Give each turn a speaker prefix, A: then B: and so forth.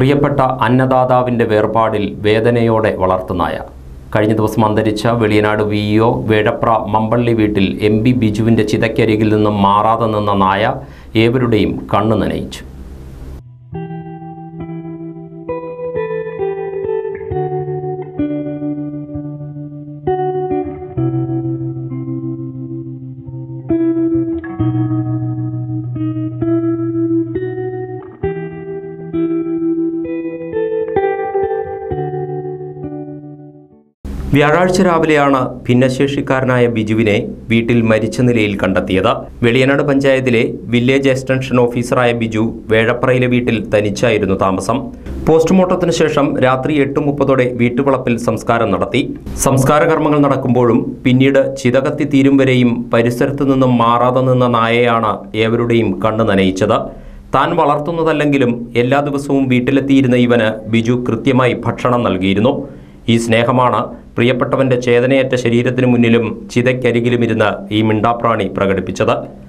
A: പ്രിയപ്പെട്ട അന്നദാതാവിൻ്റെ വേർപാടിൽ വേദനയോടെ വളർത്തുനായ കഴിഞ്ഞ ദിവസം അന്തരിച്ച Veliyanad V E O Vezhapra Mampally വീട്ടിൽ എം ബി ബിജുവിൻ്റെ ചിതയ്ക്കരികിൽ നിന്നും മാറാതെ നിന്ന നായ ഏവരുടെയും കണ്ണു നനയിച്ചു വ്യാഴാഴ്ച രാവിലെയാണ് ഭിന്നശേഷിക്കാരനായ ബിജുവിനെ വീട്ടിൽ മരിച്ച നിലയിൽ കണ്ടെത്തിയത് വെളിയനാട് പഞ്ചായത്തിലെ വില്ലേജ് എക്സ്റ്റൻഷൻ ഓഫീസറായ ബിജു വേഴപ്രയിലെ വീട്ടിൽ തനിച്ചായിരുന്നു താമസം പോസ്റ്റ്മോർട്ടത്തിന് ശേഷം രാത്രി എട്ട് മുപ്പതോടെ വീട്ടുവളപ്പിൽ സംസ്കാരം നടത്തി സംസ്കാര കർമ്മങ്ങൾ നടക്കുമ്പോഴും പിന്നീട് ചിതകത്തി തീരും വരെയും പരിസരത്തു നിന്നും മാറാതെ നിന്ന നായയാണ് ഏവരുടെയും കണ്ണു നനയിച്ചത് താൻ വളർത്തുന്നതല്ലെങ്കിലും എല്ലാ ദിവസവും വീട്ടിലെത്തിയിരുന്ന ഇവന് ബിജു കൃത്യമായി ഭക്ഷണം നൽകിയിരുന്നു ഈ സ്നേഹമാണ് പ്രിയപ്പെട്ടവന്റെ ചേതനയേറ്റ ശരീരത്തിനു മുന്നിലും ചിതയ്ക്കരികിലും ഇരുന്ന് ഈ മിണ്ടാപ്രാണി പ്രകടിപ്പിച്ചത്